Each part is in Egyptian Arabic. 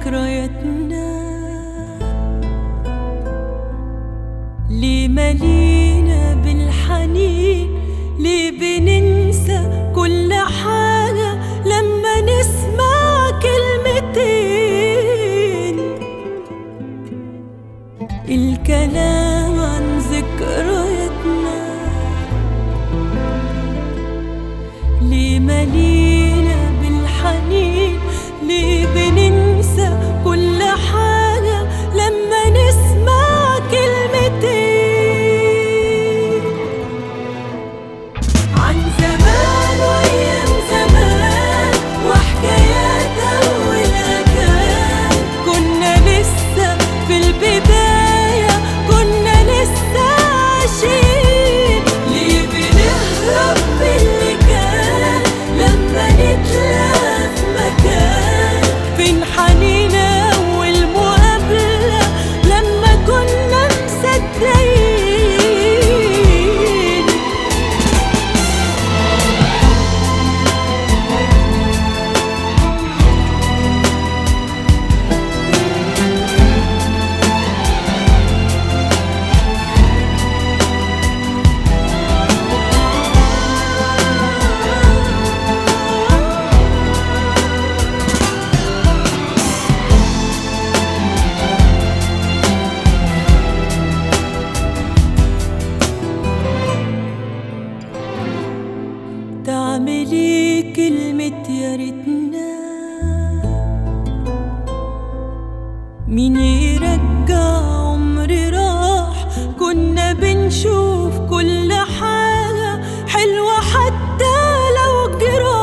ذكرياتنا ليه ملينا بالحنين ليه بننسى كل حاجة لما نسمع كلمتين الكلام عن ذكرياتنا ليه ملينا بالحنين ليه بننسى كل حاجة لما نسمع كلمتين عن زمان وأيام زمان وحكايات أول كان كنا لسه في البداية كنا لسه عايشين ليه بنهرب من اللي كان لما نتلاقى في مكان فين حنين أول مقابلة لما كنا مصدقين تعملي كلمة يا ريتنا مين يرجع عمري راح كنا بنشوف كل حاجة حلوة حتى لو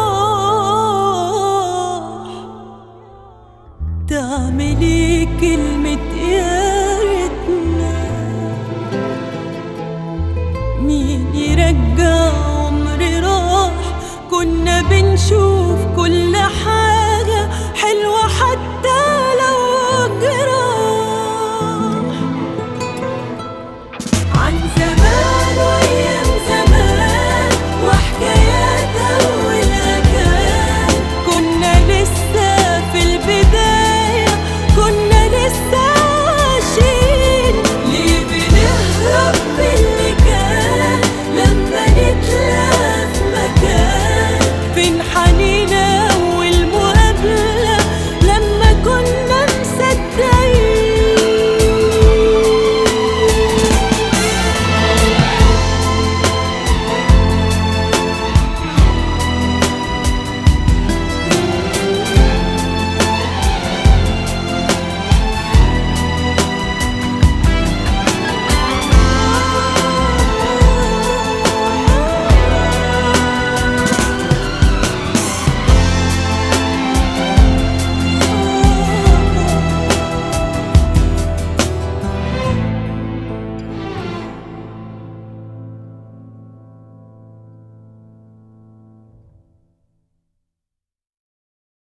جراح تعملي كلمة يا ريتنا مين يرجع عمري راح كنا بنشوف